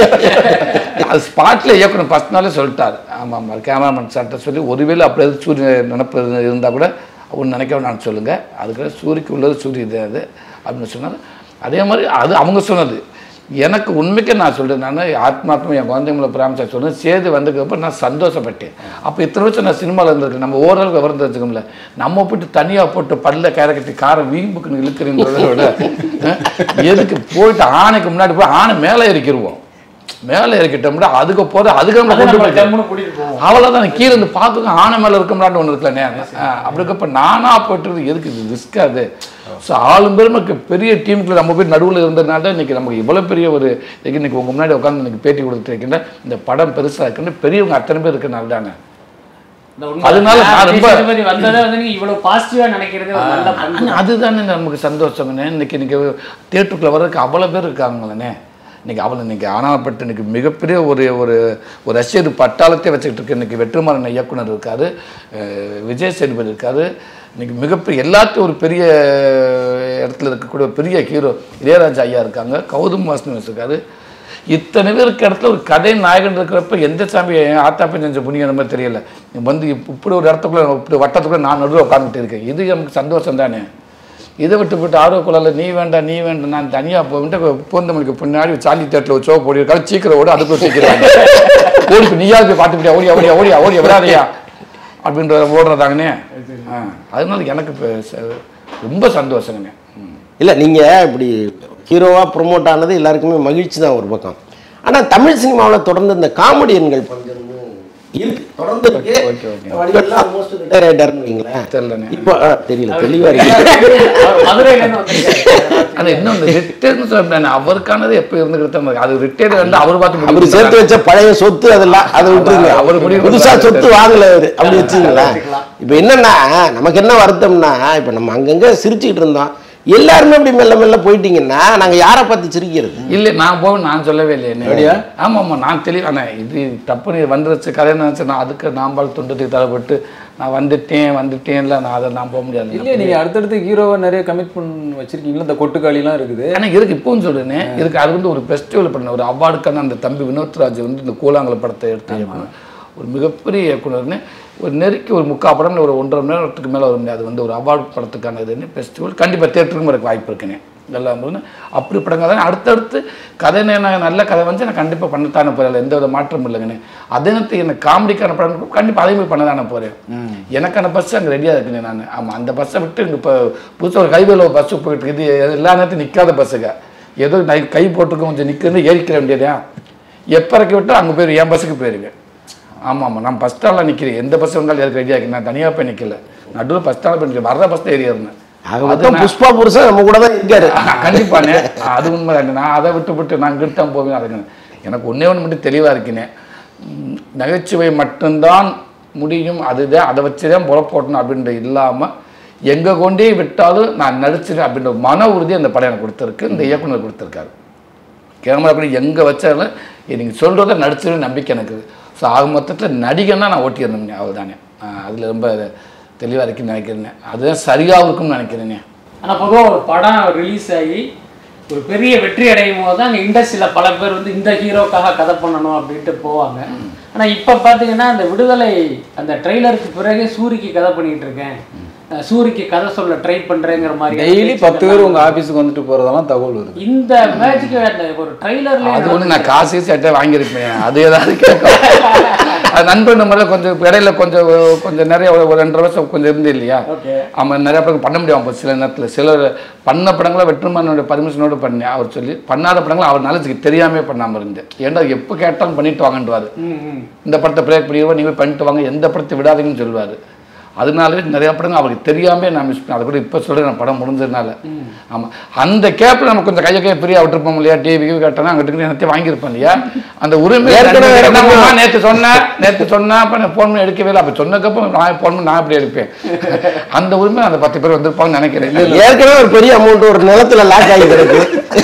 அது ஸ்பாட்ல இயக்குனர் ஃபஸ்ட் நாளே சொல்லிட்டார் ஆமாம் ஆமாம் கேமராமேன் சார்ட்ட சொல்லி ஒருவேளை அப்படி எதுவும் சூரிய நினப்பு இருந்தால் கூட ஒன்று நினைக்க வேணாம்னு சொல்லுங்க அதுக்கு சூரியக்கு உள்ளது சூரிய இது அது அப்படின்னு சொன்னார் அதே மாதிரி அது அவங்க சொன்னது எனக்கு உண்மைக்கு நான் சொல்கிறேன் நான் ஆத்மாத்மா என் குழந்தைங்களை பிராமிச்சா சொன்னேன் சேது வந்ததுக்கப்புறம் நான் சந்தோஷப்பட்டேன் அப்போ இத்தனை வருஷம் நான் சினிமாவில் இருந்திருக்கேன் நம்ம ஓரளவு விவரம் தெரிஞ்சுக்கோம்ல நம்ம போட்டு தனியாக போட்டு பல்ல கேரக்கட்டி காரை வீம்புக்குன்னு இழுக்கிறீங்கிறத விட அஹ், எதுக்கு போயிட்டு ஆணைக்கு முன்னாடி போய் ஆணை மேலே இறக்கிடுவோம் மேலே இறக்கிட்டோம்னா அதுக்கு போகிற அதுக்கு நம்ம அதை கொண்டு நம்ம போய் ஜம்முன்னு கூட்டிட்டு போவோம் அவ்வளோதான் கீழே இருந்து பார்க்க ஆனை மேலே இருக்கலான்னு ஒன்று இருக்கலண்ணே அப்படி இருக்கப்ப நானா போயிட்டு எதுக்கு இது ரிஸ்க் அது ஸோ ஆளும் பெருமைக்கு பெரிய டீமுக்குள்ள நம்ம போய் நடுவில் இருந்ததுனால தான் இன்னைக்கு நமக்கு இவ்வளோ பெரிய ஒரு இன்னைக்கு உங்க முன்னாடி உட்காந்து இன்னைக்கு பேட்டி கொடுத்துட்டு இருக்கின்ற இந்த படம் பெருசாக இருக்குன்னு பெரியவங்க அத்தனை பேர் இருக்கனால தானே இந்த உண்மை. அதனால நான் நான் ரொம்ப- சேதுபதி வந்ததை வந்து நீங்க இவ்வளவு பாசிட்டிவா நினைக்கிறது ஒரு நல்ல பண்பு ஆனா அதுதானே நமக்கு சந்தோஷங்கண்ணே இன்னைக்கு இன்னைக்கு தேட்டருக்குள்ள வர்றதுக்கு அவ்வளோ பேர் இருக்காங்களே இன்னைக்கு அவளை இன்னைக்கு ஆனாப்பட்டு இன்னைக்கு மிகப்பெரிய ஒரு ஒரு ஒரு ரசிகர் பட்டாளத்தை வச்சுக்கிட்டு இருக்கு இன்னைக்கு வெற்றிமாறன் இயக்குனர் இருக்காரு அஹ் விஜய் சேதுபதி இருக்காரு இன்னைக்கு மிகப்பெரிய எல்லாத்தையும் ஒரு பெரிய இடத்துல இருக்கக்கூடிய ஒரு பெரிய ஹீரோ இளையராஜா ஐயா இருக்காங்க கௌதம் வாசன் இருக்காரு இத்தனை பேர் இருக்க இடத்துல ஒரு கதை நாயகன் இருக்கிறப்ப எந்த சாமி ஆத்தாப்பை செஞ்ச புண்ணியம் அந்த மாதிரி தெரியல வந்து இப்ப- இப்படி ஒரு இடத்துக்குள்ள இப்படி வட்டத்துக்குள்ள நான் நடுவில் உட்காந்துட்டு இருக்கேன் இது நமக்கு சந்தோஷம் தானே இதை விட்டு விட்டு ஆர்வ குழால நீ வேண்டாம் நீ வேண்டாம் நான் தனியாக போகிட்டு பூந்தமலுக்கு பின்னாடி சாலி தேட்டில் ஒரு சோ போடி இருக்காரு சீக்கிரம் ஓடு அதுக்குள்ள சீக்கிரம் ஓடி போய் நீயாவது போய் பார்த்துக்கிட்டியா ஓடியா ஓடியா ஓடியா ஓடியா விடாதையா அப்படின்ற ஓடுறதாங்கண்ணே ஆ அதனால எனக்கு இப்போ ச- ரொம்ப சந்தோஷங்க ம். இல்லை நீங்கள் இப்படி ஹீரோவாக ப்ரொமோட் ஆனது எல்லாருக்குமே மகிழ்ச்சி தான் ஒரு பக்கம் ஆனால் தமிழ் சினிமாவில் தொடர்ந்து இந்த காமெடியன்கள் பங்கு இருக்கு தொடர்ந்து இருக்கு ஓகே, ஓகே. வடிவேல்லாம் almost retire ஆயிட்டாருன்னு வைங்களேன் தெரியலண்ணே இப்போ ஆ, தெரியல தெளிவாக இருக்கு அவர் மதுரையில இருந்து வந்திருக்காரு ஆனால் இன்னும் ரிட்டையர்னு சொல்றேன் அவருக்கானது எப்போ இருந்துகிட்டு தான் இருக்கு. அது ரிட்டையர் வந்து அவர் பார்த்து முடிவு அவர் சேர்த்து வச்ச பழைய சொத்து அதெல்லாம் அதை விட்டுருங்க அவர் முடிவு புதுசா பண்றாரு. சொத்து வாங்கல அவரு அப்படி வச்சுங்களேன் இப்போ என்னன்னா நமக்கு என்ன வருத்தம்னா இப்போ நம்ம அங்கங்க சிரிச்சுக்கிட்டு இருந்தோம் எல்லாருமே அப்படி மெல்ல மெல்ல போயிட்டீங்கன்னா நாங்க யாரை பார்த்து சிரிக்கிறது இல்லை நான் போவேன் நான் சொல்லவே இல்லை என்ன அப்படியா? ஆமாம் ஆமாம் நான் தெளிவான இது தப்பு நீ வந்துருச்சு கதை நினச்சி நான் அதுக்கு நாம்பால் துண்டத்துக்கு தரப்பட்டு நான் வந்துட்டேன் வந்துட்டேன்ல நான் அதை நான் போக முடியாது இல்லையே நீங்க அடுத்தடுத்து ஹீரோவை நிறைய கமிட் பண்ணி வச்சிருக்கீங்களா இந்த கொட்டுக்காளிலாம் இருக்குது ஆனால் இதுக்கு இப்பவும் சொல்றேனே இதுக்கு அது வந்து ஒரு ஃபெஸ்டிவல் பண்ண ஒரு அவார்டுக்கான அந்த தம்பி வினோத்ராஜ் வந்து இந்த கூழாங்கல படத்தை எடுத்து இயக்குனர். ஒரு மிகப்பெரிய இயக்குனர்னு ஒரு நெருக்கி ஒரு முக்கால் படம் ஒரு ஒன்றரை மணி நேரத்துக்கு மேலே வரும் அது வந்து ஒரு அவார்டு படத்துக்கான இதுன்னு ஃபெஸ்டிவல் கண்டிப்பாக தேட்டருக்கும் எனக்கு வாய்ப்பு இருக்குண்ணே எல்லாம் போது அப்படி படங்கள் தான் அடுத்தடுத்து கதை நான் நல்ல கதை வந்து நான் கண்டிப்பாக பண்ணத்தானே போகிறேன் எந்த வித மாற்றமும் இல்லைங்கண்ணே அதே நேரத்தில் எனக்கு காமெடிக்கான படம் கண்டிப்பாக அதே மாதிரி பண்ண தானே போகிறேன் எனக்கான பஸ் அங்கே ரெடியாக இருக்குண்ணே நான் ஆமாம் அந்த பஸ்ஸை விட்டு இங்கே இப்போ புதுசாக ஒரு கைவேல பஸ்ஸு போயிட்டு இருக்குது இது எல்லா நேரத்தையும் நிற்காத பஸ்ஸுங்க ஏதோ நை கை போட்டுக்க கொஞ்சம் நிற்கிறது ஏறிக்கிற வேண்டியதா எப்போ இறக்கி விட்டு அங்கே போயிரு என் பஸ்ஸுக்கு போயிருங்க ஆமாம் ஆமாம் நான் பஸ் ஸ்டாண்டில் நிற்கிறேன் எந்த பஸ் வந்தாலும் எனக்கு ரெடியாக இருக்கு நான் தனியாக போய் நிற்கல நடுவில் பஸ் ஸ்டாண்டில் போய் நிற்கிறேன் வர்ற பஸ் தான் ஏறி இருந்தேன் ஆக மொத்தம் புஷ்பா புருஷன் நம்ம கூட தான் இருக்காரு கண்டிப்பாண்ணே அது உண்மை நான் அதை விட்டு விட்டு நான் இங்கிட்டு தான் போவேன் அதுக்கு எனக்கு ஒன்றே ஒன்று மட்டும் தெளிவாக இருக்குண்ணே ம், நகைச்சுவை மட்டும்தான் முடியும் அதுதான் அதை வச்சு தான் புறப்போட்டணும் அப்படின்ற இல்லாமல் எங்கே கொண்டே விட்டாலும் நான் நடிச்சிருக்கேன் அப்படின்ற மன உறுதி அந்த படம் எனக்கு கொடுத்துருக்கு இந்த இயக்குனர் கொடுத்துருக்காரு கேமரா கூட எங்கே வச்சாலும் நீங்கள் சொல்கிறத நடிச்சிருந்த நம்பிக்கை எனக்கு ஸோ ஆக மொத்தத்தில் நடிகன்னா நான் ஓட்டியிருந்தேன் அவ்வளோதானே அதில் ரொம்ப தெளிவாக இருக்குன்னு நினைக்கிறேன் அதுதான் சரியாக இருக்கும்னு நினைக்கிறேனே ஆனா பொதுவா ஒரு படம் ரிலீஸ் ஆகி ஒரு பெரிய வெற்றி அடையும் போது தான் இண்டஸ்ட்ரியில் பல பேர் வந்து இந்த ஹீரோக்காக கதை பண்ணணும் அப்படின்ட்டு போவாங்க ஆனா இப்ப பாத்தீங்கன்னா அந்த விடுதலை அந்த ட்ரெய்லருக்கு பிறகு சூரிக்கு கதை பண்ணிட்டு இருக்கேன் அஹ் சூரிக்கு கதை சொல்ல ட்ரை பண்றேங்கிற மாதிரி டெய்லி பத்து பேர் உங்க ஆபீஸுக்கு வந்துட்டு போறதெல்லாம் தகவல் வருது இந்த மேஜிக் அந்த ஒரு ட்ரெய்லர்ல அது ஒன்று நான் காசு சட்டை வாங்கியிருப்பேன் அது ஏதாவது கேட்கும் அது நண்பன் முறை கொஞ்சம் இடையில கொஞ்சம் கொஞ்சம் நிறைய ஒரு ஒரு ரெண்டரை வருஷம் கொஞ்சம் இருந்து இல்லையா ஓகே அவன் நிறைய படம் பண்ண முடியும் அப்போ சில நேரத்தில் சில பண்ண படங்களை வெற்றுமானோட பர்மிஷனோட பண்ணேன் அவர் சொல்லி பண்ணாத படங்களை அவர் நாலேஜுக்கு தெரியாமே பண்ணாமல் இருந்தேன் ஏன்டா எப்போ கேட்டாலும் பண்ணிட்டு வாங்கன்றாரு ம் ம் இந்த படத்தை பிரேக் பண்ணிடுவோம் நீங்கள் பண்ணிட்டு வாங்க எந்த படத்தை விடாதீங்கன்னு சொல்லுவார் அதனால நிறைய படங்கள் அவருக்கு தெரியாம நான் மிஸ் பண்ணேன் அதை கூட இப்போ சொல்கிறேன் நான் படம் முடிஞ்சதுனால ஆமாம் அந்த கேப்பில் நம்ம கொஞ்சம் கையை கையை ஃப்ரீயாக விட்டுருப்போம் இல்லையா டிவி கட்டணும் அங்கிட்டு எல்லாத்தையும் வாங்கியிருப்போம் இல்லையா அந்த உரிமை ஏற்கனவே என்னம்மா, நேத்து சொன்னேன் நேத்து சொன்னேன் அப்ப நான் ஃபோன் பண்ணி எடுக்கவே இல்லை அப்ப சொன்னதுக்கப்புறம் நான் ஃபோன் பண்ணி நான் எப்படி எடுப்பேன் அந்த உரிமை அந்த பத்து பேர் வந்திருப்பாங்கன்னு நினைக்கிறேன் இல்ல, இல்ல. ஏற்கனவே ஒரு பெரிய அமௌண்ட் ஒரு நிலத்துல லாக் ஆகி கிடக்கு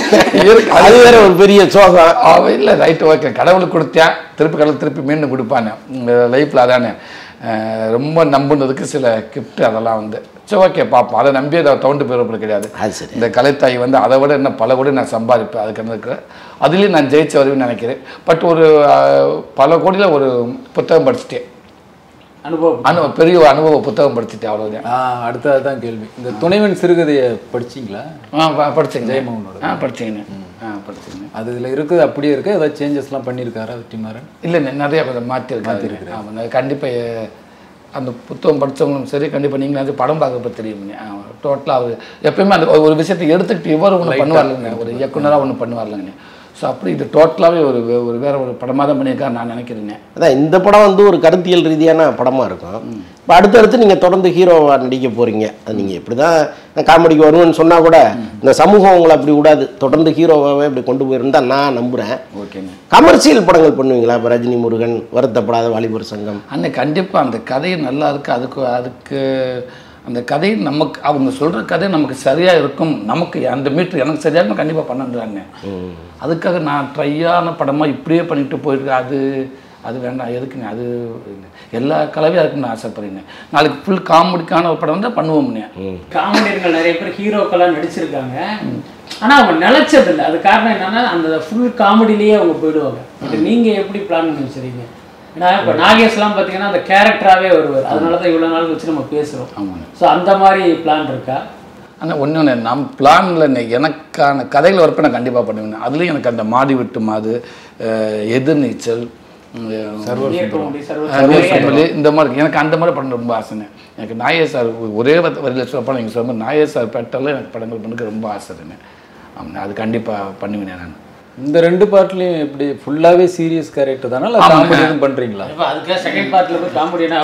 அது வேற ஒரு பெரிய சோகம் அவ இல்லை ரைட்டு ஓகே கடவுளுக்கு கொடுத்தேன் திருப்பி கடவுள் திருப்பி மீண்டும் கொடுப்பானே லைஃப்பில் அதானே அஹ் ரொம்ப நம்புனதுக்கு சில கிஃப்ட் அதெல்லாம் வந்து சரி ஓகே பார்ப்போம் அதை நம்பி அதை தோண்டு போயிடப்பட கிடையாது அது சரி இந்த கலைத்தாய் வந்து அதை விட என்ன பல கோடி நான் சம்பாதிப்பேன் அதுக்கு இருக்கிற அதுலேயும் நான் ஜெயிச்ச வருவேன்னு நினைக்கிறேன் பட் ஒரு அஹ், பல கோடியில் ஒரு புத்தகம் படிச்சுட்டேன் அனுபவம் அனு பெரிய ஒரு அனுபவ புத்தகம் படிச்சுட்டேன் அவ்வளோதான் ஆ அடுத்தது தான் கேள்வி இந்த துணைவன் சிறுகதையை படிச்சீங்களா ஆ ப- படிச்சேங்க ஜெயமோகனோட. ஆ படிச்சேங்க ஆ படிச்சேங்க அது இதில் இருக்குது அப்படியே இருக்கு ஏதாவது சேஞ்சஸ்லாம் பண்ணியிருக்காரா வெற்றிமாறன் இல்லை நிறைய கொஞ்சம் மாற்றிருக்காரு ஆமாம் கண்டிப்பாக அந்த புத்தகம் படித்தவங்களும் சரி கண்டிப்பாக நீங்களும் அது படம் பார்க்கப்ப தெரியுங்க டோட்டலாக அவர் எப்பயுமே அந்த ஒரு விஷயத்தை எடுத்துக்கிட்டு இவர் ஒன்று பண்ணுவார்லங்க ஒரு இயக்குனராக ஒன்று பண்ணுவார்லங்க ஸோ அப்படி இது டோட்டலாகவே ஒரு வே- ஒரு வேற ஒரு படமாக தான் பண்ணியிருக்காரு நான் நினைக்கிறேங்க அதான் இந்த படம் வந்து ஒரு கருத்தியல் ரீதியான படமா இருக்கும் இப்போ அடுத்தடுத்து நீங்க தொடர்ந்து ஹீரோவா நடிக்க போறீங்க அது நீங்க எப்படிதான் நான் காமெடிக்கு வருவேன்னு சொன்னா கூட இந்த சமூகம் உங்களை அப்படி விடாது தொடர்ந்து ஹீரோவாவே இப்படி கொண்டு போயிருந்தா நான் நம்புறேன் ஓகேங்க கமர்ஷியல் படங்கள் பண்ணுவீங்களா இப்போ ரஜினி முருகன் வருத்தப்படாத வாலிபர் சங்கம் அண்ணே கண்டிப்பாக அந்த கதை நல்லா இருக்கு அதுக்கு அதுக்கு அந்த கதை நமக்கு அவங்க சொல்கிற கதை நமக்கு சரியாக இருக்கும் நமக்கு அந்த மீட்ரு எனக்கு சரியாக இருக்கும் கண்டிப்பாக பண்ணுறாங்க அதுக்காக நான் ட்ரையான படமாக இப்படியே பண்ணிட்டு போயிருக்கேன் அது அது வேண்டாம் எதுக்குங்க அது எல்லா கலவையாக இருக்குன்னு ஆசைப்படுறீங்க நாளைக்கு ஃபுல் காமெடிக்கான ஒரு படம் தான் பண்ணுவோம்னே காமெடியர்கள் நிறைய பேர் ஹீரோக்கெல்லாம் நடிச்சிருக்காங்க ஆனா அவங்க நிலைச்சது இல்லை அது காரணம் என்னன்னா அந்த ஃபுல் காமெடிலேயே அவங்க போயிடுவாங்க இது நீங்க எப்படி பிளான் பண்ணி வச்சிருக்கீங்க ஏன்னா இப்போ நாகேஷ்லாம் பார்த்தீங்கன்னா அந்த கேரக்டராகவே வருவார் அதனால தான் இவ்வளோ நாள் வச்சு நம்ம பேசுகிறோம் ஆமாங்க ஸோ அந்த மாதிரி பிளான் இருக்கா ஆனால் ஒன்று ஒன்று நம் பிளானில் எனக்கான கதைகள் வரப்ப நான் கண்டிப்பாக பண்ணுவேன் அதுலேயும் எனக்கு அந்த மாடி விட்டு மாது அஹ், எதிர்நீச்சல் உம், இயக்கமுடி, சர்வ- சர்வசம்மலி இந்த மாதிரி இருக்கு. எனக்கு அந்த மாதிரி படம் ரொம்ப ஆசைங்க எனக்கு நாயே சார் ஒரே வ- வரியில் சொல்லப்போ நீங்கள் சொல்ல மாதிரி நாயே சார் பெட்டெல்லாம் எனக்கு படங்கள் பண்ணுறதுக்கு ரொம்ப ஆசைங்க ஆமாம் அது கண்டிப்பாக பண்ணுவேன் நான் இந்த ரெண்டு பார்ட்லயும் எப்படி ஃபுல்லாவே சீரியஸ் கேரக்டர் தானே இல்லை காமெடி எதுவும் பண்றீங்களா இப்போ அதுக்காக செகண்ட் பார்ட்ல போய் காமெடினா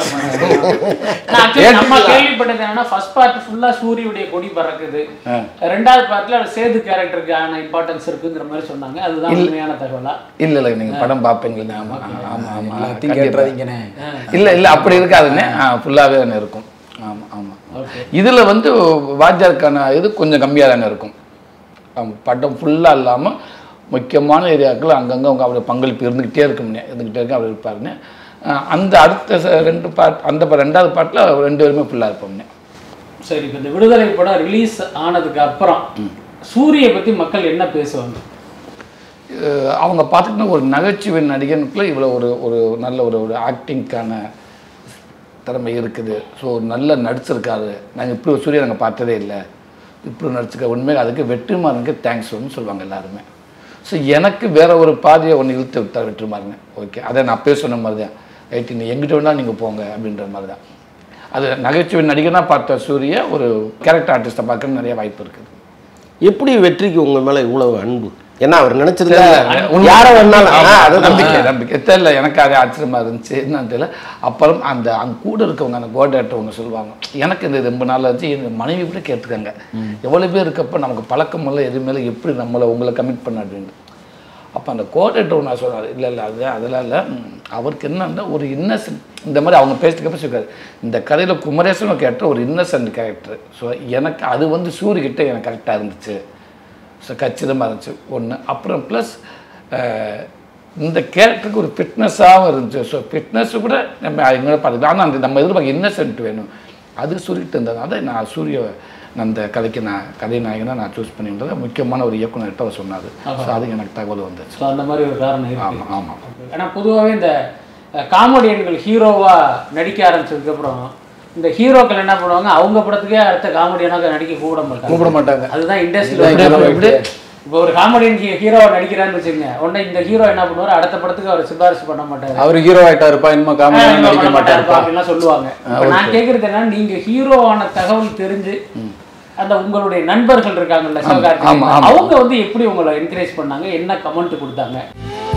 நம்ம கேள்விப்பட்டது என்னன்னா ஃபர்ஸ்ட் பார்ட் ஃபுல்லா சூரியுடைய கொடி பறக்குது ரெண்டாவது பார்ட்ல சேது கேரக்டருக்கான இம்பார்ட்டன்ஸ் இருக்குங்கிற மாதிரி சொன்னாங்க அதுதான் உண்மையான தகவலா இல்லை இல்லை நீங்கள் படம் பார்ப்பீங்களே ஆமாம் ஆமாம் ஆமாம் எல்லாத்தையும் கேட்டுறாதீங்கண்ணே இல்லை இல்லை அப்படி இருக்காதுண்ணே ஆ ஃபுல்லாகவே தானே இருக்கும் ஆமாம் ஆமாம் இதில் வந்து வாத்தியாருக்கான இது கொஞ்சம் கம்மியாக தானே இருக்கும் ஆமாம் படம் ஃபுல்லாக இல்லாமல் முக்கியமான ஏரியாக்கள் அங்கங்கே அவங்க அவருடைய பங்களிப்பு இருந்துக்கிட்டே இருக்கும்னே இருந்துக்கிட்டே இருக்கு அவர் இருப்பாருன்னு ஆஹ் அந்த அடுத்த ச- ரெண்டு பார்ட் அந்த ப- ரெண்டாவது பார்ட்டில் ரெண்டு பேருமே ஃபுல்லாக இருப்போம்னே சரி இப்போ இந்த விடுதலை படம் ரிலீஸ் ஆனதுக்கு அப்புறம் சூரிய பத்தி மக்கள் என்ன பேசுவாங்க அஹ் அவங்க பார்த்துக்கிட்டா ஒரு நகைச்சுவை நடிகனுக்குள்ள இவ்வளோ ஒரு ஒரு நல்ல ஒரு ஒரு ஆக்டிங்க்கான திறமை இருக்குது ஸோ நல்ல நடிச்சிருக்காரு நாங்கள் இப்படி ஒரு சூரிய நாங்கள் பார்த்ததே இல்லை இப்படி நடிச்சிருக்க உண்மையாக அதுக்கு வெற்றிமாறனுக்கு தேங்க்ஸ் சொல்லுவாங்க எல்லாருமே ஸோ எனக்கு வேற ஒரு பாதையை ஒன்று இழுத்து விட்டார் வெற்றிமாறன் ஓகே அதை நான் அப்பயே சொன்ன மாதிரி தான் ரைட்டு நீ எங்கிட்ட வேணால் நீங்கள் போங்க அப்படின்ற மாதிரி தான் அது நகைச்சுவை நடிகனாக பார்த்த சூரிய ஒரு கேரக்டர் ஆர்டிஸ்ட்டை பார்க்க நிறைய வாய்ப்பு இருக்குது எப்படி வெற்றிக்கு உங்க மேல இவ்வளவு அன்பு ஏன்னா அவர் நினைச்சிருந்தா தெரியல. உண்மை- யார வேணாலும் ஆ, ஆமா, அதுதான். நம்பிக்கை நம்பிக்கை தெரியல எனக்கு அது ஆச்சரியமா இருந்துச்சு என்னன்னு தெரியல அப்புறம் அந்த அங்க கூட இருக்கவங்க அந்த கோடாட்டவங்க சொல்லுவாங்க எனக்கு இந்த ரொம்ப நாள் இருந்துச்சு என் மனைவி கூட கேட்டுருக்காங்க எவ்வளவு பேர் இருக்கப்ப நமக்கு பழக்கம் இல்லை எதுவுமே இல்லை எப்படி நம்மளை உங்களை கமிட் பண்ண அப்படின்னு அப்போ அந்த கோடாட்டவர் நான் சொன்னார் இல்லை இல்லை அது அதெல்லாம் இல்லை ம், அவருக்கு என்னன்னா ஒரு இன்னசென்ட் இந்த மாதிரி அவங்க பேசிட்டு சொல்லியிருக்காரு இந்த கதையில் குமரேசனும் கேட்ட ஒரு இன்னசென்ட் கேரக்டர் ஸோ எனக்கு அது வந்து சூரியகிட்ட எனக்கு கரெக்டாக இருந்துச்சு ஸோ கச்சிதமாக இருந்துச்சு ஒன்று அப்புறம் ப்ளஸ் இந்த கேரக்டருக்கு ஒரு ஃபிட்னஸாகவும் இருந்துச்சு ஸோ ஃபிட்னஸ் கூட நம்ம எங்கே பார்த்துக்கலாம் ஆனால் அந்த நம்ம எதிர்பார்க்க இன்னசென்ட் வேணும் அது சொல்லிட்டு இருந்ததுனால நான் சூரிய அந்த கதைக்கு நான் கதை நாயகனாக நான் சூஸ் பண்ணின்றதை முக்கியமான ஒரு இயக்குனர்கிட்ட அவர் சொன்னார் ஸோ அது எனக்கு தகவல் வந்துச்சு ஸோ அந்த மாதிரி ஒரு காரணம் இருக்கு ஆமாம் ஆமாம் ஏன்னா பொதுவாகவே இந்த காமெடியன்கள் ஹீரோவா நடிக்க ஆரம்பிச்சதுக்கு அப்புறம் இந்த ஹீரோக்கள் என்ன பண்ணுவாங்க அவங்க படத்துக்கே அடுத்த காமெடியனாக நடிக்க கூப்பிட மாட்டாங்க கூப்பிட மாட்டாங்க அதுதான் இதான் இண்டஸ்ட்ரியில் hero எப்படி இப்போ ஒரு காமெடியன் ஹீரோவை நடிக்கிறான்னு வச்சுக்கோங்க உடனே இந்த ஹீரோ என்ன பண்ணுவார் அடுத்த படத்துக்கு அவர் சிபாரிசு பண்ண மாட்டாரு அவர் ஹீரோ ஆயிட்டா இருப்பா இனிமே காமெடி ஆஹ் நடிக்க பண்ண மாட்டாருப்பா மாட்டாருப்பா அப்படின்லாம் சொல்லுவாங்க இப்ப நான் கேக்குறது என்ன நீங்க ஹீரோவான தகவல் தெரிஞ்சு அந்த உங்களுடைய நண்பர்கள் இருக்காங்கல்ல ஆமா, சிவகார்த்திகேயன் ஆமா. அவங்க வந்து எப்படி உங்களை என்கரேஜ் பண்ணாங்க என்ன கமெண்ட் கொடுத்தாங்க